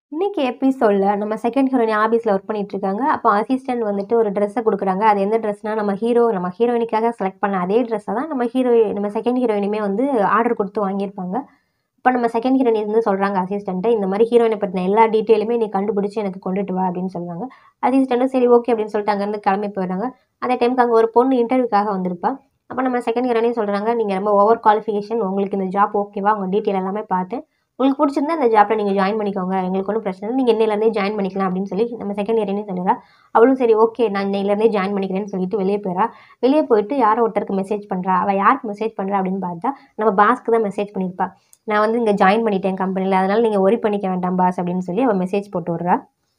இன்னைக்கு எபிசோடில் நம்ம செகண்ட் ஹீரோயின் ஆஃபீஸில் ஒர்க் பண்ணிட்டு இருக்காங்க அப்போ அசிஸ்டன்ட் வந்துட்டு ஒரு ட்ரெஸ்ஸை கொடுக்குறாங்க அது எந்த ட்ரெஸ்னா நம்ம ஹீரோ நம்ம ஹீரோயினுக்காக செலக்ட் பண்ண அதே ட்ரெஸ்ஸை தான் நம்ம ஹீரோ நம்ம செகண்ட் ஹீரோயினுமே வந்து ஆர்டர் கொடுத்து வாங்கியிருப்பாங்க இப்போ நம்ம செகண்ட் ஹீரோயின் இருந்து சொல்கிறாங்க அசிஸ்டண்ட்டை இந்த மாதிரி ஹீரோயினை பற்றின எல்லா டீட்டெயிலுமே நீ கண்டுபிடிச்சி எனக்கு கொண்டுட்டு வா அப்படின்னு சொல்லுவாங்க அசிஸ்டண்ட்டும் சரி ஓகே அப்படின்னு சொல்லிட்டு அங்கேருந்து கிளம்பி போயிடுறாங்க அந்த டைமுக்கு அங்கே ஒரு பொண்ணு இன்டர்வியூக்காக வந்திருப்பா அப்போ நம்ம செகண்ட் ஹீரோனே சொல்கிறாங்க நீங்கள் ரொம்ப ஓவர் குவாலிஃபிகேஷன் உங்களுக்கு இந்த ஜாப் ஓகேவா உங்கள் டீட்டெயில் எல்லாமே பார்த்தேன் உங்களுக்கு பிடிச்சிருந்தா அந்த ஜாப்பில் நீங்கள் ஜாயின் பண்ணிக்கோங்க எங்களுக்கு ஒன்றும் பிரச்சனை இல்லை நீங்கள் இன்னையிலேருந்தே ஜாயின் பண்ணிக்கலாம் அப்படின்னு சொல்லி நம்ம செகண்ட் இயர்னே சொல்லுறா அவளும் சரி ஓகே நான் இன்னையிலேருந்தே ஜாயின் பண்ணிக்கிறேன்னு சொல்லிட்டு வெளியே போயிடா வெளியே போயிட்டு யாரோ ஒருத்தருக்கு மெசேஜ் பண்ணுறா அவள் யாருக்கு மெசேஜ் பண்ணுறா அப்படின்னு பார்த்தா நம்ம பாஸ்க்கு தான் மெசேஜ் பண்ணியிருப்பா நான் வந்து இங்கே ஜாயின் பண்ணிட்டேன் கம்பெனியில் அதனால் நீங்கள் ஒரி பண்ணிக்க வேண்டாம் பாஸ் அப்படின்னு சொல்லி அவள் மெசேஜ் போட்டு விட்றா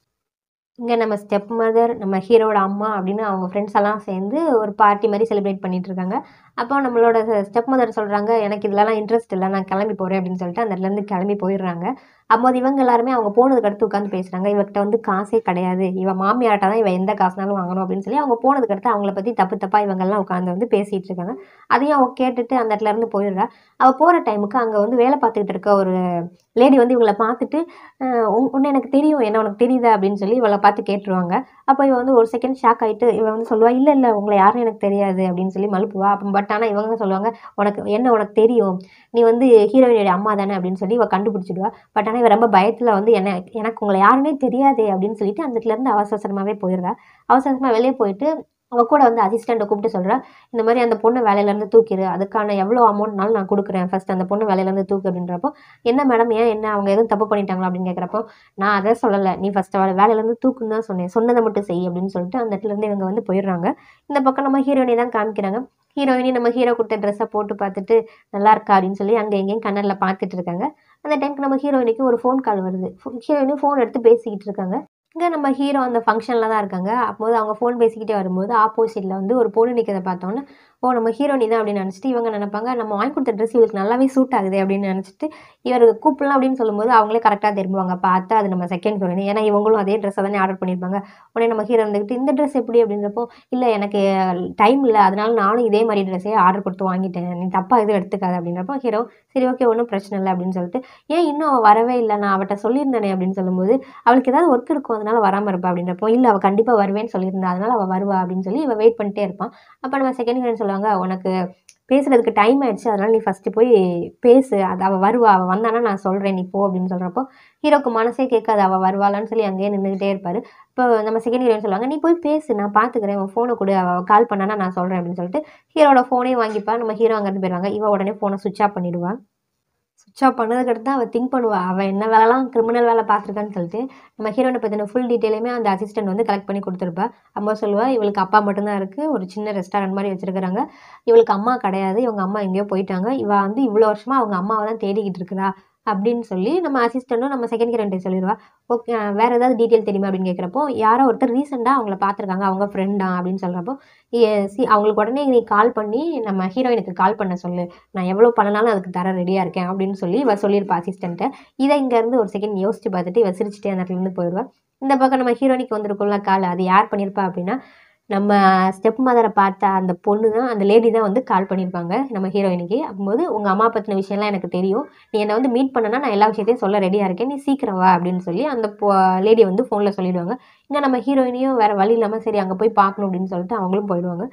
இங்கே நம்ம ஸ்டெப் மதர் நம்ம ஹீரோட அம்மா அப்படின்னு அவங்க ஃப்ரெண்ட்ஸ் எல்லாம் சேர்ந்து ஒரு பார்ட்டி மாதிரி செலிப்ரேட் பண்ணிட்டு இருக்காங்க அப்போ நம்மளோட ஸ்டெப் மதர் சொல்கிறாங்க எனக்கு இதெல்லாம் இன்ட்ரெஸ்ட் இல்லை நான் கிளம்பி போகிறேன் அப்படின்னு சொல்லிட்டு அந்த இடத்துலேருந்து கிளம்பி போயிடுறாங்க அப்போது இவங்க எல்லாருமே அவங்க போனதுக்கு அடுத்து உட்காந்து பேசுகிறாங்க இவகிட்ட வந்து காசே கிடையாது இவ மாமியார்ட்ட தான் இவ எந்த காசுனாலும் வாங்கணும் அப்படின்னு சொல்லி அவங்க போனதுக்கு அடுத்து அவங்கள பற்றி தப்பு தப்பாக இவங்கெல்லாம் உட்காந்து வந்து பேசிகிட்டு இருக்காங்க அதையும் அவள் கேட்டுட்டு அந்த இடத்துல இருந்து போயிடுறா அவள் போகிற டைமுக்கு அங்கே வந்து வேலை பார்த்துக்கிட்டு இருக்க ஒரு லேடி வந்து இவங்களை பார்த்துட்டு ஒன்று எனக்கு தெரியும் என்ன உனக்கு தெரியுதா அப்படின்னு சொல்லி இவளை பார்த்து கேட்டுருவாங்க அப்போ இவ வந்து ஒரு செகண்ட் ஷாக் ஆகிட்டு இவ வந்து சொல்லுவா இல்லை இல்லை உங்களை யாரும் எனக்கு தெரியாது அப்படின்னு சொல்லி மழுப்புவா அப்போ பட் ஆனால் இவங்க சொல்லுவாங்க உனக்கு என்ன உனக்கு தெரியும் நீ வந்து ஹீரோயினுடைய அம்மா தானே அப்படின்னு சொல்லி இவ கண்டுபிடிச்சிடுவா பட் ஆனால் இவ ரொம்ப பயத்தில் வந்து என்ன எனக்கு உங்களை யாருன்னே தெரியாதே அப்படின்னு சொல்லிட்டு அந்த இடத்துலேருந்து அவசர அவசரமாகவே போயிடுறா அவசர அவசரமாக வெளியே போயிட்டு அவ கூட வந்து அசிஸ்டண்ட்டை கூப்பிட்டு சொல்கிறா இந்த மாதிரி அந்த பொண்ணை வேலையிலேருந்து தூக்கிடு அதுக்கான எவ்வளோ அமௌண்ட்னாலும் நான் கொடுக்குறேன் ஃபர்ஸ்ட் அந்த பொண்ணு வேலையிலேருந்து தூக்கு அப்படின்றப்போ என்ன மேடம் ஏன் என்ன அவங்க எதுவும் தப்பு பண்ணிட்டாங்களா அப்படின்னு கேட்குறப்போ நான் அதை சொல்லலை நீ ஃபஸ்ட் அவளை வேலையிலேருந்து தூக்குன்னு தான் சொன்னேன் சொன்னதை மட்டும் செய் அப்படின்னு சொல்லிட்டு அந்த இடத்துலேருந்து இவங்க வந்து போயிடுறாங்க இந்த பக்கம் நம்ம ஹீரோயினை தான் காமிக்கிறாங்க ஹீரோயினி நம்ம ஹீரோ கொடுத்த ட்ரெஸ்ஸை போட்டு பார்த்துட்டு நல்லா இருக்கா அப்படின்னு சொல்லி அங்கே எங்கேயும் கண்ணரில் பார்த்துட்டு இருக்காங்க அந்த டைமுக்கு நம்ம ஹீரோயினுக்கு ஒரு ஃபோன் கால் வருது ஹீரோயினி ஃபோன் எடுத்து பேசிக்கிட்டு இருக்காங்க இங்கே நம்ம ஹீரோ அந்த ஃபங்க்ஷனில் தான் இருக்காங்க அப்போது அவங்க ஃபோன் பேசிக்கிட்டே வரும்போது ஆப்போசிட்டில் வந்து ஒரு பொண்ணு நிற்கிறத பார்த்தோன்னே ஓ நம்ம ஹீரோனி தான் அப்படின்னு நினச்சிட்டு இவங்க நினைப்பாங்க நம்ம வாங்கி கொடுத்த ட்ரெஸ் இவளுக்கு நல்லாவே சூட் ஆகுது அப்படின்னு நினச்சிட்டு இவர் கூப்பிடலாம் அப்படின்னு சொல்லும்போது அவங்களே கரெக்டாக திரும்புவாங்க பார்த்தா அது நம்ம செகண்ட் ஹீரோனி ஏன்னா இவங்களும் அதே ட்ரெஸ்ஸை தானே ஆர்டர் பண்ணியிருப்பாங்க உடனே நம்ம ஹீரோ வந்துக்கிட்டு இந்த ட்ரெஸ் எப்படி அப்படின்றப்போ இல்லை எனக்கு டைம் இல்லை அதனால நானும் இதே மாதிரி ட்ரெஸ்ஸே ஆர்டர் கொடுத்து வாங்கிட்டேன் நீ தப்பாக எதுவும் எடுத்துக்காது அப்படின்றப்போ ஹீரோ சரி ஓகே ஒன்றும் பிரச்சனை இல்லை அப்படின்னு சொல்லிட்டு ஏன் இன்னும் அவள் வரவே இல்லை நான் அவட்ட சொல்லியிருந்தேனே அப்படின்னு சொல்லும்போது அவளுக்கு ஏதாவது ஒர்க் இருக்கும் அதனால வராமல் இருப்பா அப்படின்றப்போ இல்லை அவள் கண்டிப்பாக வருவேன்னு சொல்லியிருந்தா அதனால அவள் வருவா அப்படின்னு சொல்லி இவள் வெயிட் பண்ணிட்டே இருப்பான் அப்போ நம்ம செகண்ட் ஹீரோயின் சொல்லுவாங்க உனக்கு பேசுகிறதுக்கு டைம் ஆயிடுச்சு அதனால் நீ ஃபஸ்ட்டு போய் பேசு அது அவள் வருவா அவள் வந்தானா நான் சொல்கிறேன் நீ போ அப்படின்னு சொல்கிறப்போ ஹீரோக்கு மனசே கேட்காது அவள் வருவாளான்னு சொல்லி அங்கேயே நின்றுக்கிட்டே இருப்பார் இப்போ நம்ம செகண்ட் ஹீரோயின் சொல்லுவாங்க நீ போய் பேசு நான் பார்த்துக்கிறேன் உன் ஃபோனை கொடு அவள் கால் பண்ணானா நான் சொல்கிறேன் அப்படின்னு சொல்லிட்டு ஹீரோட ஃபோனே வாங்கிப்பா நம்ம ஹீரோ அங்கேருந்து போயிடுவாங்க இவ உடனே ஃபோனை சுவிட்ச் ஆஃப் பண்ணிவிடுவான் சுவிட்ச் ஆஃப் பண்ணதுக்கடுத்து தான் அவள் திங்க் பண்ணுவா அவள் என்ன வேலைலாம் கிரிமினல் வேலை பார்த்துருக்கான்னு சொல்லிட்டு நம்ம ஹீரோனை பற்றின ஃபுல் டீட்டெயிலுமே அந்த அசிஸ்டன்ட் வந்து கலெக்ட் பண்ணி கொடுத்துருப்பா அம்மா சொல்லுவா இவளுக்கு அப்பா மட்டும்தான் இருக்குது ஒரு சின்ன ரெஸ்டாரண்ட் மாதிரி வச்சுருக்குறாங்க இவளுக்கு அம்மா கிடையாது இவங்க அம்மா எங்கேயோ போயிட்டாங்க இவ வந்து இவ்வளோ வருஷமாக அவங்க அம்மாவை தான் தேடிக்கிட்டு இருக்கிறா அப்படின்னு சொல்லி நம்ம அசிஸ்டண்ட்டும் நம்ம செகண்ட் ஹீரோன்ட்டு சொல்லிடுவா ஓகே வேறு ஏதாவது டீட்டெயில் தெரியுமா அப்படின்னு கேட்குறப்போ யாரோ ஒருத்தர் ரீசெண்டாக அவங்கள பார்த்துருக்காங்க அவங்க ஃப்ரெண்டா அப்படின்னு சொல்கிறப்போ சி அவங்களுக்கு உடனே நீ கால் பண்ணி நம்ம ஹீரோயினுக்கு கால் பண்ண சொல்லு நான் எவ்வளோ பண்ணனாலும் அதுக்கு தர ரெடியாக இருக்கேன் அப்படின்னு சொல்லி இவ சொல்லியிருப்பா அசிஸ்டண்ட்டை இதை இங்கேருந்து ஒரு செகண்ட் யோசிச்சு பார்த்துட்டு இவ சிரிச்சிட்டே அந்த இடத்துலேருந்து போயிடுவா இந்த பக்கம் நம்ம ஹீரோனிக்கு வந்திருக்கும்ல கால் அது யார் பண்ணியிருப்பா அப்படின்னா நம்ம ஸ்டெப் மதரை பார்த்த அந்த பொண்ணு தான் அந்த லேடி தான் வந்து கால் பண்ணியிருப்பாங்க நம்ம ஹீரோயினுக்கு அப்போது உங்கள் அம்மா பற்றின விஷயம்லாம் எனக்கு தெரியும் நீ என்னை வந்து மீட் பண்ணனா நான் எல்லா விஷயத்தையும் சொல்ல ரெடியாக இருக்கேன் நீ சீக்கிரம் வா அப்படின்னு சொல்லி அந்த லேடி வந்து ஃபோனில் சொல்லிடுவாங்க இங்கே நம்ம ஹீரோயினையும் வேறு வழி இல்லாமல் சரி அங்கே போய் பார்க்கணும் அப்படின்னு சொல்லிட்டு அவங்களும் போயிடுவாங்க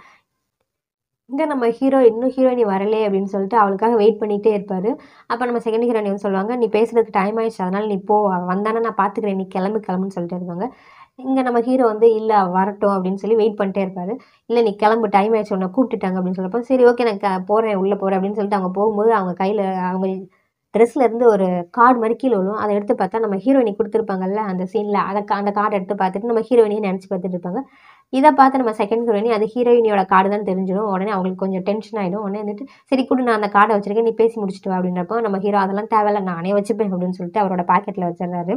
இங்கே நம்ம ஹீரோ இன்னும் ஹீரோயினி வரலே அப்படின்னு சொல்லிட்டு அவளுக்காக வெயிட் பண்ணிகிட்டே இருப்பார் அப்போ நம்ம செகண்ட் ஹீரோயினி வந்து சொல்லுவாங்க நீ பேசுறதுக்கு டைம் ஆயிடுச்சு அதனால் நீ போ அவள் வந்தானே நான் பார்த்துக்கிறேன் நீ கிளம்பு கிளம்புன்னு சொல்லிட்டு இருப்பாங்க இங்கே நம்ம ஹீரோ வந்து இல்லை வரட்டும் அப்படின்னு சொல்லி வெயிட் பண்ணிட்டே இருப்பார் இல்லை நீ கிளம்பு டைம் ஆயிடுச்சு உன்னை கூப்பிட்டுட்டாங்க அப்படின்னு சொல்லப்போ சரி ஓகே நான் போகிறேன் உள்ளே போகிறேன் அப்படின்னு சொல்லிட்டு அவங்க போகும்போது அவங்க கையில் அவங்க ட்ரெஸ்ல இருந்து ஒரு கார்டு மாதிரி கீழே விழும் அதை எடுத்து பார்த்தா நம்ம ஹீரோயினி கொடுத்துருப்பாங்கல்ல அந்த சீனில் அதை அந்த கார்டை எடுத்து பார்த்துட்டு நம்ம ஹீரோயினியை நினச்சி பார்த்துட்டு இருப்பாங்க இதை பார்த்து நம்ம செகண்ட் ஹீரோயினி அது ஹீரோயினியோட கார்டு தான் தெரிஞ்சிடும் உடனே அவங்களுக்கு கொஞ்சம் டென்ஷன் ஆகிடும் உடனே வந்துட்டு சரி கூட நான் அந்த கார்டை வச்சிருக்கேன் நீ பேசி முடிச்சிட்டு வா அப்படின்றப்போ நம்ம ஹீரோ அதெல்லாம் தேவையில்ல நானே வச்சுப்பேன் அப்படின்னு சொல்லிட்டு அவரோட பாக்கெட்டில் வச்சிடுறாரு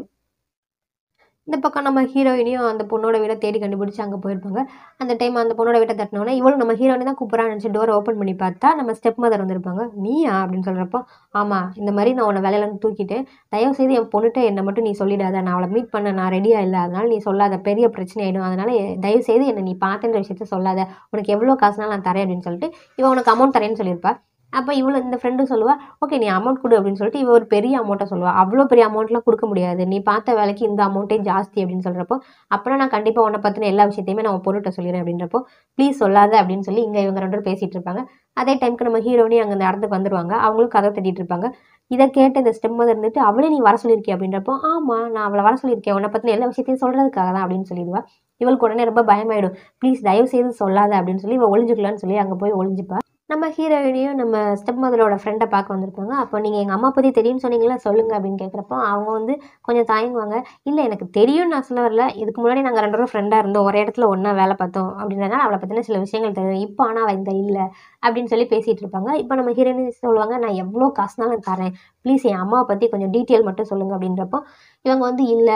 இந்த பக்கம் நம்ம ஹீரோயினையும் அந்த பொண்ணோட வீடை தேடி கண்டுபிடிச்சி அங்கே போயிருப்பாங்க அந்த டைம் அந்த பொண்ணோட வீட்டை தட்டினோடனே இவளும் நம்ம ஹீரோயினை தான் கூப்பிட்றான்னு நினச்சி டோரை ஓப்பன் பண்ணி பார்த்தா நம்ம ஸ்டெப் மதர் வந்திருப்பாங்க நீயா அப்படின்னு சொல்கிறப்போ ஆமாம் இந்த மாதிரி நான் உன்னை வேலையிலேருந்து தூக்கிட்டேன் தயவு செய்து என் பொண்ணுகிட்ட என்னை மட்டும் நீ சொல்லிடாத நான் அவளை மீட் பண்ண நான் ரெடியாக இல்லை அதனால நீ சொல்லாத பெரிய பிரச்சனை ஆகிடும் அதனால தயவு செய்து என்னை நீ பார்த்துன்ற விஷயத்த சொல்லாத உனக்கு எவ்வளோ காசுனாலும் நான் தரேன் அப்படின்னு சொல்லிட்டு இவன் உனக்கு அமௌண்ட் தரேன்னு சொல்லியிருப்பா அப்போ இவ்வளோ இந்த ஃப்ரெண்டும் சொல்லுவா ஓகே நீ அமௌண்ட் கொடு அப்படின்னு சொல்லிட்டு இவ ஒரு பெரிய அமௌண்ட்டை சொல்லுவா அவ்வளோ பெரிய அமௌண்ட்லாம் கொடுக்க முடியாது நீ பார்த்த வேலைக்கு இந்த அமௌண்ட்டே ஜாஸ்தி அப்படின்னு சொல்கிறப்போ அப்புறம் நான் கண்டிப்பாக உன்னை பற்றின எல்லா விஷயத்தையுமே நான் உன் பொருட்டை சொல்லிடுறேன் அப்படின்றப்போ ப்ளீஸ் சொல்லாத அப்படின்னு சொல்லி இங்கே இவங்க ரெண்டு பேரும் பேசிகிட்டு இருப்பாங்க அதே டைமுக்கு நம்ம ஹீரோனி அங்கே அந்த இடத்துக்கு வந்துருவாங்க அவங்களும் கதை தட்டிட்டு இருப்பாங்க இதை கேட்டு இந்த ஸ்டெம் மதர் இருந்துட்டு அவளே நீ வர சொல்லியிருக்கே அப்படின்றப்போ ஆமாம் நான் அவளை வர சொல்லியிருக்கேன் உன்னை பற்றின எல்லா விஷயத்தையும் சொல்கிறதுக்காக தான் அப்படின்னு சொல்லிடுவா இவளுக்கு உடனே ரொம்ப பயமாயிடும் ப்ளீஸ் தயவு செய்து சொல்லாத அப்படின்னு சொல்லி இவள் ஒளிஞ்சுக்கலான்னு சொல்லி அங்கே போய் ஒளிஞ்சுப்பா நம்ம ஹீரோயினையும் நம்ம ஸ்டெப் மதரோட ஃப்ரெண்டை பார்க்க வந்திருப்பாங்க அப்போ நீங்கள் எங்கள் அம்மா பற்றி தெரியும்னு சொன்னீங்களா சொல்லுங்கள் அப்படின்னு கேட்குறப்போ அவங்க வந்து கொஞ்சம் தயங்குவாங்க இல்லை எனக்கு தெரியும்னு நான் சொல்ல வரல இதுக்கு முன்னாடி நாங்கள் ரெண்டு பேரும் ஃப்ரெண்டாக இருந்தோம் ஒரே இடத்துல ஒன்றா வேலை பார்த்தோம் அப்படின்றதுனால அவளை பற்றின சில விஷயங்கள் தெரியும் இப்போ ஆனால் அவள் இந்த இல்லை அப்படின்னு சொல்லி பேசிகிட்டு இருப்பாங்க இப்போ நம்ம ஹீரோயின் சொல்லுவாங்க நான் எவ்வளோ காசுனாலும் தரேன் ப்ளீஸ் என் அம்மாவை பற்றி கொஞ்சம் டீட்டெயில் மட்டும் சொல்லுங்கள் அப்படின்றப்போ இவங்க வந்து இல்லை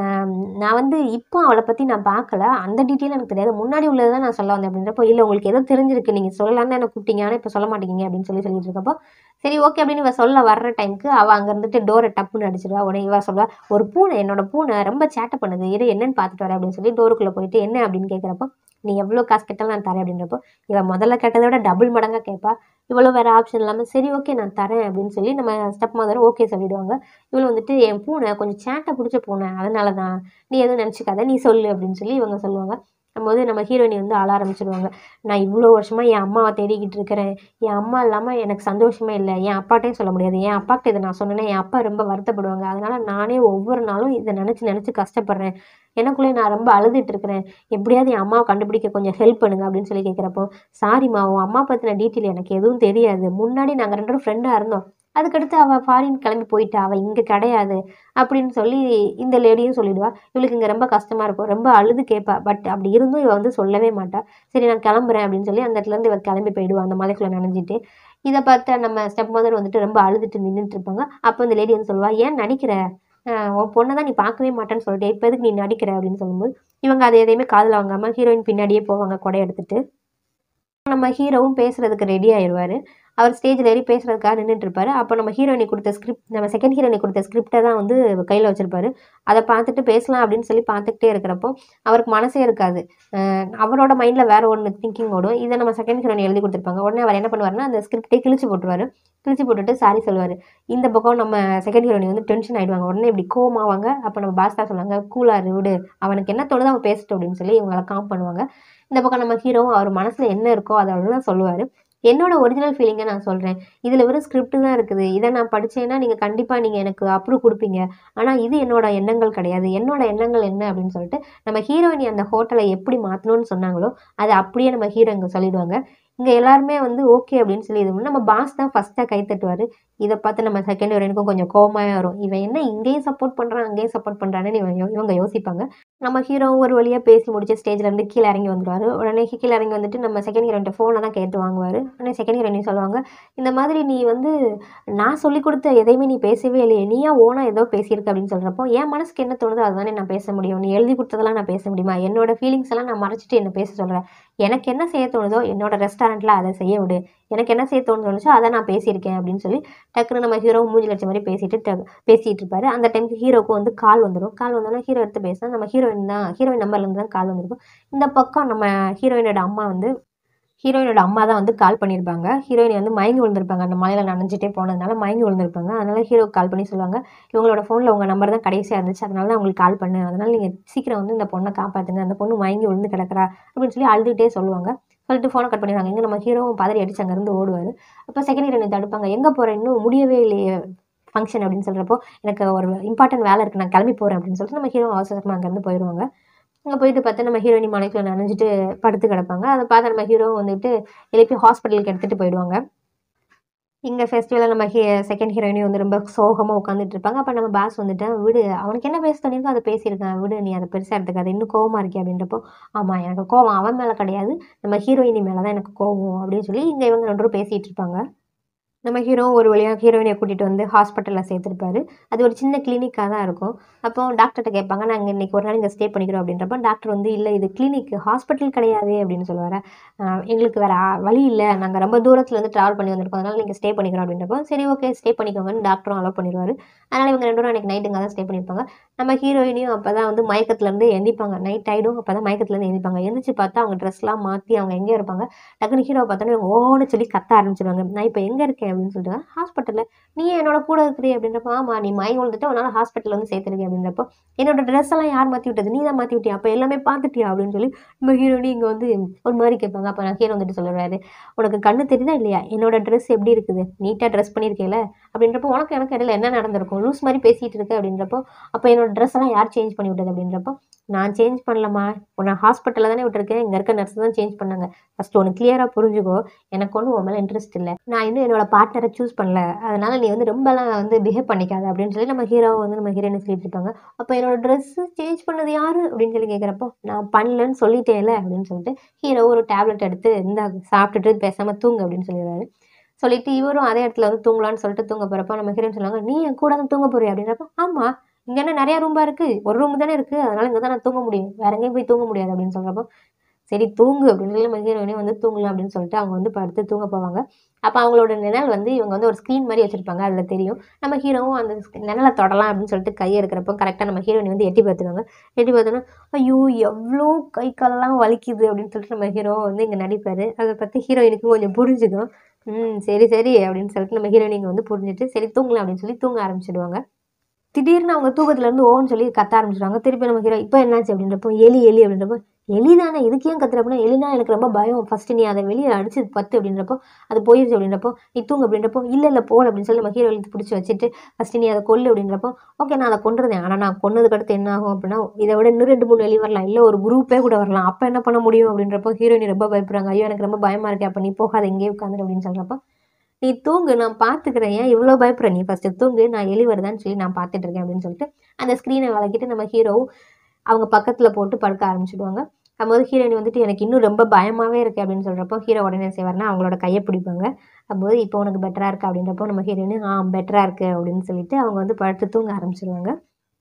நான் வந்து இப்போ அவளை பற்றி நான் பார்க்கல அந்த டீட்டெயில் எனக்கு தெரியாது முன்னாடி உள்ளது தான் நான் சொல்ல வந்தேன் அப்படின்றப்போ இல்லை உங்களுக்கு ஏதோ தெரிஞ்சிருக்கு நீங்கள் சொல்லலான்னு என்ன கூப்பிட்டீங்க ஆனால் இப்போ சொல்ல மாட்டேங்க அப்படின்னு சொல்லி சொல்லிட்டு இருக்கப்போ சரி ஓகே அப்படின்னு இவ சொல்ல வர்ற டைமுக்கு அவள் அங்கே இருந்துட்டு டோரை டப்புன்னு அடிச்சிடுவா உடனே இவ சொல்லுவா ஒரு பூனை என்னோட பூனை ரொம்ப சேட்டை பண்ணுது இரு என்னன்னு பார்த்துட்டு வரேன் அப்படின்னு சொல்லி டோருக்குள்ளே போயிட்டு என்ன அப்படின்னு கேட்குறப்போ நீ எவ்வளோ காசு கேட்டாலும் நான் தரேன் அப்படின்றப்போ இவன் முதல்ல கேட்டதை விட டபுள் மடங்காக கேட்பா இவ்வளோ வேறு ஆப்ஷன் இல்லாமல் சரி ஓகே நான் தரேன் அப்படின்னு சொல்லி நம்ம ஸ்டெப் மதர் ஓகே சொல்லிடுவாங்க இவ்வளோ வந்துட்டு என் பூனை கொஞ்சம் சேட்டை பிடிச்ச பூனை அதனால தான் நீ எதுவும் நினச்சிக்காத நீ சொல்லு அப்படின்னு சொல்லி இவங்க சொல்லுவாங்க போது நம்ம ஹீரோயினி வந்து ஆள ஆரம்பிச்சிடுவாங்க நான் இவ்வளோ வருஷமாக என் அம்மாவை தேடிக்கிட்டு இருக்கிறேன் என் அம்மா இல்லாமல் எனக்கு சந்தோஷமே இல்லை என் அப்பாட்டையும் சொல்ல முடியாது என் அப்பாக்கிட்ட இதை நான் சொன்னேன்னா என் அப்பா ரொம்ப வருத்தப்படுவாங்க அதனால நானே ஒவ்வொரு நாளும் இதை நினச்சி நினச்சி கஷ்டப்படுறேன் எனக்குள்ளே நான் ரொம்ப அழுதுட்டு இருக்கிறேன் எப்படியாவது என் அம்மாவை கண்டுபிடிக்க கொஞ்சம் ஹெல்ப் பண்ணுங்க அப்படின்னு சொல்லி கேட்குறப்போ சாரிம்மா உன் அம்மா பற்றின டீட்டெயில் எனக்கு எதுவும் தெரியாது முன்னாடி நாங்கள் ரெண்டு பேரும் ஃப்ரெண்டாக இருந்தோம் அதுக்கடுத்து அவள் ஃபாரின் கிளம்பி போயிட்டா அவள் இங்கே கிடையாது அப்படின்னு சொல்லி இந்த லேடியும் சொல்லிடுவா இவளுக்கு இங்கே ரொம்ப கஷ்டமாக இருக்கும் ரொம்ப அழுது கேட்பா பட் அப்படி இருந்தும் இவ வந்து சொல்லவே மாட்டா சரி நான் கிளம்புறேன் அப்படின்னு சொல்லி அந்த இடத்துலேருந்து இவ கிளம்பி போயிடுவா அந்த மலைக்குள்ளே நனைஞ்சிட்டு இதை பார்த்து நம்ம ஸ்டெப் மதர் வந்துட்டு ரொம்ப அழுதுட்டு நின்றுட்டு இருப்பாங்க அப்போ இந்த லேடி வந்து சொல்லுவா ஏன் நடிக்கிற ஆஹ் உன் பொண்ணை தான் நீ பார்க்கவே மாட்டேன்னு சொல்லிட்டு இப்போ எதுக்கு நீ நடிக்கிற அப்படின்னு சொல்லும்போது இவங்க அதை எதையுமே காதில் வாங்காமல் ஹீரோயின் பின்னாடியே போவாங்க கொடை எடுத்துட்டு நம்ம ஹீரோவும் பேசுறதுக்கு ரெடி ஆயிடுவார் அவர் ஸ்டேஜில் ஏறி பேசுறதுக்காக நின்றுட்டு இருப்பாரு அப்போ நம்ம ஹீரோயினி கொடுத்த ஸ்கிரிப்ட் நம்ம செகண்ட் ஹீரோயினி கொடுத்த ஸ்கிரிப்டை தான் வந்து கையில் வச்சிருப்பாரு அதை பார்த்துட்டு பேசலாம் அப்படின்னு சொல்லி பார்த்துக்கிட்டே இருக்கிறப்போ அவருக்கு மனசே இருக்காது அஹ் அவரோட மைண்டில் வேற ஒன்று திங்கிங் ஓடும் இதை நம்ம செகண்ட் ஹீரோயின் எழுதி கொடுத்துருப்பாங்க உடனே அவர் என்ன பண்ணுவாருன்னா அந்த ஸ்கிரிப்டே கிழிச்சு போட்டுருவாரு கிழிச்சு போட்டுட்டு சாரி சொல்லுவார் இந்த பக்கம் நம்ம செகண்ட் ஹீரோயினி வந்து டென்ஷன் ஆயிடுவாங்க உடனே இப்படி கோவமாவாங்க அப்போ நம்ம பாஸ்தா சொல்லுவாங்க கூலாரு விடு அவனுக்கு என்ன தோணுதோ அவன் பேசட்டும் அப்படின்னு சொல்லி இவங்களை காம் பண்ணுவாங்க இந்த பக்கம் நம்ம ஹீரோவும் அவர் மனசில் என்ன இருக்கோ அதை அவர் தான் சொல்லுவார் என்னோட ஒரிஜினல் ஃபீலிங்கை நான் சொல்கிறேன் இதில் வெறும் ஸ்கிரிப்ட் தான் இருக்குது இதை நான் படித்தேன்னா நீங்கள் கண்டிப்பாக நீங்கள் எனக்கு அப்ரூவ் கொடுப்பீங்க ஆனால் இது என்னோட எண்ணங்கள் கிடையாது என்னோட எண்ணங்கள் என்ன அப்படின்னு சொல்லிட்டு நம்ம ஹீரோயினி அந்த ஹோட்டலை எப்படி மாற்றணும்னு சொன்னாங்களோ அதை அப்படியே நம்ம ஹீரோ இங்கே சொல்லிடுவாங்க இங்கே எல்லாருமே வந்து ஓகே அப்படின்னு சொல்லி இது பண்ணி நம்ம பாஸ் தான் ஃபஸ்ட்டாக கை தட்டுவார் இதை பார்த்து நம்ம செகண்ட் ஹீரோயினுக்கும் கொஞ்சம் கோவமாக வரும் இவன் என்ன இங்கேயும் சப்போர்ட் பண்ணுறான் அங்கேயும் சப்போர்ட் பண்ணுறான்னு இவன் யோ- இவங்க யோசிப்பாங்க நம்ம ஹீரோ ஒரு வழியாக பேசி முடிச்சு ஸ்டேஜ்ல இருந்து கீழே இறங்கி வந்துருவாரு உடனே கீழே இறங்கி வந்துட்டு நம்ம செகண்ட் ஹீரோயின் ஃபோனை தான் கேட்டு வாங்குவார் உடனே செகண்ட் ஹீரோயின் சொல்லுவாங்க இந்த மாதிரி நீ வந்து நான் சொல்லி கொடுத்த எதையுமே நீ பேசவே இல்லையே நீயா ஓனா ஏதோ பேசியிருக்க அப்படின்னு சொல்கிறப்போ என் மனசுக்கு என்ன தோணுதோ அதுதானே நான் பேச முடியும் நீ எழுதி கொடுத்ததெல்லாம் நான் பேச முடியுமா என்னோட ஃபீலிங்ஸ் எல்லாம் நான் மறைச்சிட்டு என்ன பேச சொல்கிறேன் எனக்கு என்ன செய்ய தோணுதோ என்னோட ரெஸ்டாரண்ட்டில் அதை செய்ய விடு எனக்கு என்ன செய்ய தோணுதோ தோணுச்சோ அதை நான் பேசியிருக்கேன் அப்படின்னு சொல்லி டக்குன்னு நம்ம ஹீரோ மூஞ்சி லட்சம் மாதிரி பேசிட்டு ட- பேசிட்டு இருப்பாரு அந்த டைமுக்கு ஹீரோக்கும் வந்து கால் வந்துடும் கால் வந்தோடனே ஹீரோ எடுத்து பேசினா நம்ம ஹீரோயின் தான் ஹீரோயின் நம்பர்லேருந்து தான் கால் வந்திருக்கும் இந்த பக்கம் நம்ம ஹீரோயினோட அம்மா வந்து ஹீரோயினோட அம்மா தான் வந்து கால் பண்ணியிருப்பாங்க ஹீரோயின் வந்து மயங்கி விழுந்திருப்பாங்க அந்த மலையில் நனைஞ்சிட்டே போனதுனால மயங்கி விழுந்திருப்பாங்க அதனால ஹீரோ கால் பண்ணி சொல்லுவாங்க இவங்களோட ஃபோனில் உங்கள் நம்பர் தான் கடைசியாக இருந்துச்சு அதனால தான் உங்களுக்கு கால் பண்ணேன் அதனால நீங்கள் சீக்கிரம் வந்து இந்த பொண்ணை காப்பாற்றுங்க அந்த பொண்ணு மயங்கி விழுந்து கிடக்குறா அப்படின்னு சொல்லி அழுதுகிட்டே சொல்லுவாங்க சொல்லிட்டு ஃபோனை கட் பண்ணிடுவாங்க இங்கே நம்ம ஹீரோவும் பதறி அடிச்சு அங்கேருந்து ஓடுவார் அப்போ செகண்ட் ஹீரோயின் தடுப்பாங்க எங்கே போகிறேன் இன்னும் முடியவே இல்லையே ஃபங்க்ஷன் அப்படின்னு சொல்கிறப்போ எனக்கு ஒரு இம்பார்ட்டன்ட் வேலை இருக்குது நான் கிளம்பி போகிறேன் அப்படின்னு சொல்லிட்டு நம்ம ஹீரோ அவசரமாக அங்கேருந்து போயிடுவாங்க அங்கே போயிட்டு பார்த்தா நம்ம ஹீரோயினி மலைக்குள்ள நனைஞ்சிட்டு படுத்து கிடப்பாங்க அதை பார்த்து நம்ம ஹீரோ வந்துட்டு எழுப்பி ஹாஸ்பிட்டலுக்கு எடுத்துகிட்டு போயிடுவாங்க இங்கே ஃபெஸ்டிவலில் நம்ம ஹீ செகண்ட் ஹீரோயினி வந்து ரொம்ப சோகமாக உட்காந்துட்டு இருப்பாங்க அப்போ நம்ம பாஸ் வந்துட்டு விடு அவனுக்கு என்ன பேச தோணிருக்கோ அதை பேசியிருக்கான் விடு நீ அதை பெருசாக எடுத்துக்காது இன்னும் கோவமாக இருக்கே அப்படின்றப்போ ஆமாம் எனக்கு கோவம் அவன் மேலே கிடையாது நம்ம ஹீரோயினி மேலே தான் எனக்கு கோவம் அப்படின்னு சொல்லி இங்கே இவங்க ரெண்டு பேரும் பேசிகிட்டு இருப்பாங்க நம்ம ஹீரோ ஒரு வழியாக ஹீரோயினை கூட்டிகிட்டு வந்து ஹாஸ்பிட்டலில் சேர்த்துருப்பாரு அது ஒரு சின்ன கிளினிக்காக தான் இருக்கும் அப்போ டாக்டர்கிட்ட கேட்பாங்க நாங்கள் இன்றைக்கி ஒரு நாள் இங்கே ஸ்டே பண்ணிக்கிறோம் அப்படின்றப்ப டாக்டர் வந்து இல்லை இது கிளினிக் ஹாஸ்பிட்டல் கிடையாது அப்படின்னு சொல்லுவார் எங்களுக்கு வேறு வழி இல்லை நாங்கள் ரொம்ப தூரத்தில் வந்து ட்ராவல் பண்ணி வந்திருக்கோம் அதனால் நீங்கள் ஸ்டே பண்ணிக்கிறோம் அப்படின்றப்போ சரி ஓகே ஸ்டே பண்ணிக்கோங்கன்னு டாக்டரும் அலோவ் பண்ணிடுவார் அதனால் இவங்க ரெண்டு பேரும் அன்றைக்கி நைட் இங்கே தான் ஸ்டே பண்ணியிருப்பாங்க நம்ம ஹீரோயினையும் அப்போ தான் வந்து மயக்கத்துலேருந்து எந்திப்பாங்க நைட் ஆகிடும் அப்போ தான் மயக்கத்துலேருந்து எந்திப்பாங்க எந்திரிச்சு பார்த்தா அவங்க ட்ரெஸ்லாம் மாற்றி அவங்க எங்கே இருப்பாங்க டக்குனு ஹீரோ பார்த்தோன்னே இவங்க ஓன்னு சொல்லி கத்த ஆரம்பிச்சிடுவாங்க நான் இப்போ எங்கே இருக்கேன் அப்படின்னு சொல்லிட்டு ஹாஸ்பிட்டலில் நீ என்னோட கூட இருக்கிறீ அப்படின்றப்போ ஆமாம் நீ மயங்க விழுந்துட்டு உன்னால் ஹாஸ்பிட்டலில் வந்து சேர்த்துருக்கேன் அப்படின்றப்போ என்னோட ட்ரெஸ் எல்லாம் யார் மாற்றி விட்டது நீ தான் மாற்றி விட்டியா அப்போ எல்லாமே பார்த்துட்டியா அப்படின்னு சொல்லி நம்ம ஹீரோனி இங்கே வந்து ஒரு மாதிரி கேட்பாங்க அப்போ நான் ஹீரோ வந்துட்டு சொல்லுறாரு உனக்கு கண்ணு தெரியுதா இல்லையா என்னோட ட்ரெஸ் எப்படி இருக்குது நீட்டாக ட்ரெஸ் பண்ணியிருக்கேல அப்படின்றப்போ உனக்கு எனக்கு இடையில என்ன நடந்திருக்கும் லூஸ் மாதிரி பேசிகிட்டு இருக்கு அப்படின்றப்போ அப்போ என்னோட ட்ரெஸ் எல்லாம் யார் சேஞ்ச் பண்ணி விட்டது அப்படின்றப்போ நான் சேஞ்ச் பண்ணலம்மா நான் ஹாஸ்பிட்டலில் தானே விட்டுருக்கேன் இங்கே இருக்க நர்ஸ் தான் சேஞ்ச் பண்ணாங்க ஃபஸ்ட்டு ஒன்று கிளியராக புரிஞ்சுக்கோ எனக்கு ஒன்றும் உன் மேலே இன்ட்ரெஸ்ட் இல்லை நான் இன்னும் என்னோட பார்ட்னரை சூஸ் பண்ணல அதனால் நீ வந்து ரொம்பலாம் வந்து பிஹேவ் பண்ணிக்காத அப்படின்னு சொல்லி நம்ம ஹீரோவை வந்து நம்ம ஹீரோயினை சொல்லிட்டு இருப்பாங்க அப்போ என்னோட ட்ரெஸ்ஸு சேஞ்ச் பண்ணது யார் அப்படின்னு சொல்லி கேட்குறப்போ நான் பண்ணலன்னு சொல்லிட்டேன்ல அப்படின்னு சொல்லிட்டு ஹீரோ ஒரு டேப்லெட் எடுத்து இந்த சாப்பிட்டுட்டு பேசாமல் தூங்கு அப்படின்னு சொல்லிடுறாரு சொல்லிட்டு இவரும் அதே இடத்துல வந்து தூங்கலான்னு சொல்லிட்டு தூங்க போகிறப்போ நம்ம ஹீரோயின் சொல்லுவாங்க நீ என் கூட தான் தூங்க போறியா அப்படின்றப்போ ஆமாம் இங்கே என்ன நிறையா ரூம்பா இருக்குது ஒரு ரூம் தானே இருக்குது அதனால் இங்கே தான் நான் தூங்க முடியும் வேற எங்கேயும் போய் தூங்க முடியாது அப்படின்னு சொல்கிறப்போ சரி தூங்கு அப்படின்னு சொல்லி நம்ம ஹீரோயினே வந்து தூங்கலாம் அப்படின்னு சொல்லிட்டு அவங்க வந்து படுத்து தூங்க போவாங்க அப்போ அவங்களோட நிழல் வந்து இவங்க வந்து ஒரு ஸ்க்ரீன் மாதிரி வச்சுருப்பாங்க அதில் தெரியும் நம்ம ஹீரோவும் அந்த நிழலை தொடலாம் அப்படின்னு சொல்லிட்டு கையை இருக்கிறப்போ கரெக்டாக நம்ம ஹீரோயினி வந்து எட்டி பார்த்துருவாங்க எட்டி பார்த்தோன்னா ஐயோ எவ்வளோ கை காலெல்லாம் வலிக்குது அப்படின்னு சொல்லிட்டு நம்ம ஹீரோ வந்து இங்கே நடிப்பார் அதை பற்றி ஹீரோயினுக்கு கொஞ்சம் புரிஞ்சுக்கும் ம் சரி சரி அப்படின்னு சொல்லிட்டு நம்ம ஹீரோயினிங்க வந்து புரிஞ்சுட்டு சரி தூங்கலாம் அப்படின்னு சொல்லி தூங்க ஆரம்பிச்சிடுவாங்க திடீர்னு அவங்க தூக்கத்துலேருந்து ஓன்னு சொல்லி கத்த ஆரம்பிச்சிடுவாங்க திருப்பி நம்ம ஹீரோ இப்போ என்னாச்சு அப்படின்றப்போ எலி எலி அப்படின்றப்போ எலி தானே இதுக்கு ஏன் கத்துறப்பனா எலினா எனக்கு ரொம்ப பயம் ஃபஸ்ட்டு நீ அதை வெளியே அடிச்சு பத்து அப்படின்றப்போ அது போயிடுச்சு அப்படின்றப்போ நீ தூங்கு அப்படின்றப்போ இல்லை இல்லை போல் அப்படின்னு சொல்லி நம்ம ஹீரோ இழுத்து பிடிச்சி வச்சுட்டு ஃபஸ்ட்டு நீ அதை கொல்லு அப்படின்றப்போ ஓகே நான் அதை கொண்டுருந்தேன் ஆனால் நான் கொன்னதுக்கு அடுத்து என்ன ஆகும் அப்படின்னா இதை விட இன்னும் ரெண்டு மூணு எலி வரலாம் இல்லை ஒரு குரூப்பே கூட வரலாம் அப்போ என்ன பண்ண முடியும் அப்படின்றப்போ ஹீரோயினி ரொம்ப பயப்படுறாங்க ஐயோ எனக்கு ரொம்ப பயமாக இருக்கு அப்போ நீ போகாத இங்கேயே உட்காந்துரு அப்படின்னு சொல்கிறப்போ நீ தூங்கு நான் பார்த்துக்கிறேன் ஏன் இவ்வளோ பயப்படுற நீ ஃபஸ்ட்டு தூங்கு நான் எலி வருதான்னு சொல்லி நான் பார்த்துட்டு இருக்கேன் அப்படின்னு சொல்லிட்டு அந்த ஸ்க்ரீனை விளக்கிட்டு நம்ம ஹீரோவும் அவங்க பக்கத்தில் போட்டு படுக்க ஆரம்பிச்சிடுவாங்க அப்போது ஹீரோயின் வந்துட்டு எனக்கு இன்னும் ரொம்ப பயமாகவே இருக்குது அப்படின்னு சொல்கிறப்போ ஹீரோ உடனே செய்வார்னா அவங்களோட கையை பிடிப்பாங்க அப்போது இப்போ உனக்கு பெட்டராக இருக்குது அப்படின்றப்போ நம்ம ஹீரோயின் ஆ பெட்டராக இருக்குது அப்படின்னு சொல்லிட்டு அவங்க வந்து படுத்து தூங்க ஆரம்பிச்சிருவாங்க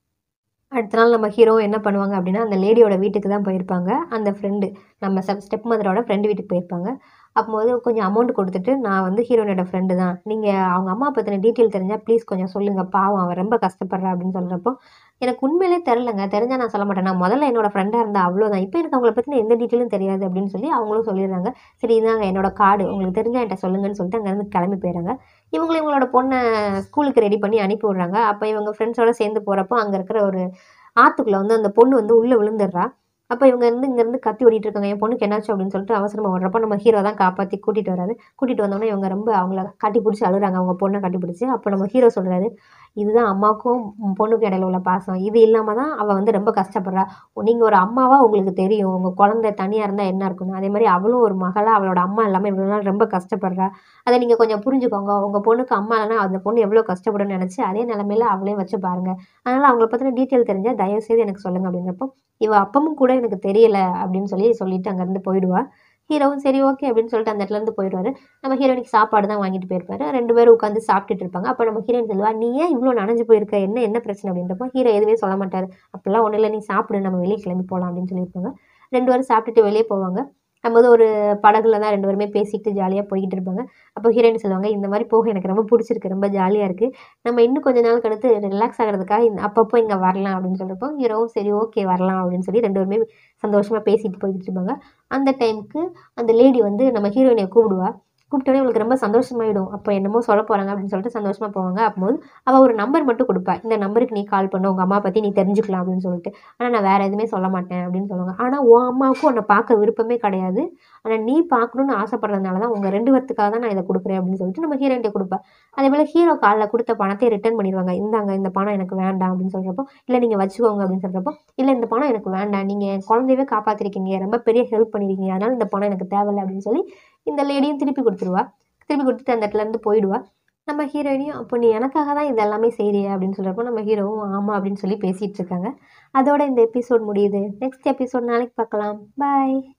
அடுத்த நாள் நம்ம ஹீரோ என்ன பண்ணுவாங்க அப்படின்னா அந்த லேடியோட வீட்டுக்கு தான் போயிருப்பாங்க அந்த ஃப்ரெண்டு நம்ம ஸ்டெப் ஸ்டெப் மதரோட ஃப்ரெண்டு வீட்டுக்கு போயிருப்பாங்க அப்போது கொஞ்சம் அமௌண்ட் கொடுத்துட்டு நான் வந்து ஹீரோனோட ஃப்ரெண்டு தான் நீங்கள் அவங்க அம்மா பற்றின டீட்டெயில் தெரிஞ்சால் ப்ளீஸ் கொஞ்சம் சொல்லுங்கள் பாவம் அவன் ரொம்ப கஷ்டப்படுறா அப்படின்னு சொல்கிறப்போ எனக்கு உண்மையிலே தெரிலங்க தெரிஞ்சால் நான் சொல்ல மாட்டேன் நான் முதல்ல என்னோட ஃப்ரெண்டாக இருந்தால் அவ்வளோதான் இப்போ எனக்கு அவங்கள பற்றின எந்த டீட்டெயிலும் தெரியாது அப்படின்னு சொல்லி அவங்களும் சொல்லிடுறாங்க சரி இதாங்க என்னோட கார்டு உங்களுக்கு தெரிஞ்சால் என்கிட்ட சொல்லுங்கன்னு சொல்லிட்டு அங்கேருந்து கிளம்பி போயிடுறாங்க இவங்களும் இவங்களோட பொண்ணை ஸ்கூலுக்கு ரெடி பண்ணி அனுப்பி விட்றாங்க அப்போ இவங்க ஃப்ரெண்ட்ஸோட சேர்ந்து போகிறப்போ அங்கே இருக்கிற ஒரு ஆற்றுக்குள்ளே வந்து அந்த பொண்ணு வந்து உள்ளே விழுந்துடுறா அப்போ இவங்க இருந்து இங்கேருந்து கத்தி ஓடிட்டு இருக்காங்க என் பொண்ணுக்கு என்னாச்சு அப்படின்னு சொல்லிட்டு அவசரமாக ஓடுறப்போ நம்ம ஹீரோ தான் காப்பாற்றி கூட்டிகிட்டு வராரு கூட்டிகிட்டு வந்தோடனே இவங்க ரொம்ப அவங்கள கட்டி பிடிச்சி அழுறாங்க அவங்க பொண்ணை கட்டி பிடிச்சி அப்போ நம்ம ஹீரோ சொல்கிறாரு இதுதான் அம்மாவுக்கும் பொண்ணுக்கும் இடையில உள்ள பாசம் இது இல்லாமல் தான் அவள் வந்து ரொம்ப கஷ்டப்படுறா நீங்கள் ஒரு அம்மாவாக உங்களுக்கு தெரியும் உங்கள் குழந்தை தனியாக இருந்தால் என்ன இருக்கணும் அதே மாதிரி அவளும் ஒரு மகளாக அவளோட அம்மா இல்லாமல் இவ்வளோ நாள் ரொம்ப கஷ்டப்படுறா அதை நீங்கள் கொஞ்சம் புரிஞ்சுக்கோங்க உங்கள் பொண்ணுக்கு அம்மா இல்லைன்னா அந்த பொண்ணு எவ்வளோ கஷ்டப்படும்னு நினச்சி அதே நிலமையில அவளையும் வச்சு பாருங்கள் அதனால் அவங்கள பற்றின டீட்டெயில் தெரிஞ்சால் தயவுசெய்து எனக்கு சொல்லுங்கள் அப்படின்றப்போ இவ அப்பமும் கூட எனக்கு தெரியல அப்படின்னு சொல்லி சொல்லிட்டு அங்கேருந்து போயிடுவா ஹீரோவும் சரி ஓகே அப்படின்னு சொல்லிட்டு அந்த இடத்துல இருந்து போயிடுவாரு நம்ம ஹீரோயினுக்கு சாப்பாடு தான் வாங்கிட்டு போயிருப்பாரு ரெண்டு பேரும் உட்காந்து சாப்பிட்டுட்டு இருப்பாங்க அப்போ நம்ம ஹீரோயின் சொல்லுவா நீ ஏன் இவ்வளோ நனைஞ்சு போயிருக்க என்ன என்ன பிரச்சனை அப்படின்றப்போ ஹீரோ எதுவுமே சொல்ல மாட்டார் அப்போல்லாம் ஒன்றும் இல்லை நீ சாப்பிடு நம்ம வெளியே கிளம்பி போகலாம் அப்படின்னு சொல்லியிருப்பாங்க ரெண்டு பேரும் சாப்பிட்டுட்டு வெளியே போவாங்க நம்ம வந்து ஒரு படகுல தான் ரெண்டு பேருமே பேசிட்டு ஜாலியாக போய்கிட்டு இருப்பாங்க அப்போ ஹீரோயின் சொல்லுவாங்க இந்த மாதிரி போக எனக்கு ரொம்ப பிடிச்சிருக்கு ரொம்ப ஜாலியாக இருக்குது நம்ம இன்னும் கொஞ்ச நாள் கடுத்து ரிலாக்ஸ் ஆகிறதுக்காக இந்த அப்பப்போ இங்கே வரலாம் அப்படின்னு சொல்கிறப்போ ஹீரோவும் சரி ஓகே வரலாம் அப்படின்னு சொல்லி ரெண்டு பேருமே சந்தோஷமாக பேசிட்டு போய்கிட்டு இருப்பாங்க அந்த டைமுக்கு அந்த லேடி வந்து நம்ம ஹீரோயினை கூப்பிடுவா கூப்பிட்டோன்னே இவளுக்கு ரொம்ப சந்தோஷமாயிடும் அப்போ என்னமோ சொல்ல போகிறாங்க அப்படின்னு சொல்லிட்டு சந்தோஷமாக போவாங்க அப்போது அவள் ஒரு நம்பர் மட்டும் கொடுப்பா இந்த நம்பருக்கு நீ கால் பண்ண உங்கள் அம்மா பற்றி நீ தெரிஞ்சுக்கலாம் அப்படின்னு சொல்லிட்டு ஆனால் நான் வேறு எதுவுமே சொல்ல மாட்டேன் அப்படின்னு சொல்லுவாங்க ஆனால் உன் அம்மாவுக்கும் உன்னை பார்க்க விருப்பமே கிடையாது ஆனால் நீ பார்க்கணுன்னு ஆசைப்படுறதுனால தான் உங்கள் ரெண்டு பேர்த்துக்காக தான் நான் இதை கொடுக்குறேன் அப்படின்னு சொல்லிட்டு நம்ம ஹீரோயின்ட்ட கொடுப்பேன் அதே போல் ஹீரோ காலில் கொடுத்த பணத்தை ரிட்டர்ன் பண்ணிடுவாங்க இந்தாங்க இந்த பணம் எனக்கு வேண்டாம் அப்படின்னு சொல்கிறப்போ இல்லை நீங்கள் வச்சுக்கோங்க அப்படின்னு சொல்கிறப்போ இல்லை இந்த பணம் எனக்கு வேண்டாம் நீங்கள் என் குழந்தையவே காப்பாற்றிருக்கீங்க ரொம்ப பெரிய ஹெல்ப் பண்ணியிருக்கீங்க அதனால் இந்த பணம் எனக்கு தேவையில்லை அப்படின்னு சொல்லி இந்த லேடியும் திருப்பி கொடுத்துருவா திருப்பி கொடுத்துட்டு அந்த இடத்துல இருந்து போயிடுவா நம்ம ஹீரோயினையும் அப்போ நீ எனக்காக தான் இது எல்லாமே செய்கிறிய அப்படின்னு சொல்கிறப்போ நம்ம ஹீரோவும் ஆமாம் அப்படின்னு சொல்லி பேசிகிட்டு இருக்காங்க அதோட இந்த எபிசோட் முடியுது நெக்ஸ்ட் எபிசோட் நாளைக்கு பார்க்கலாம் பாய்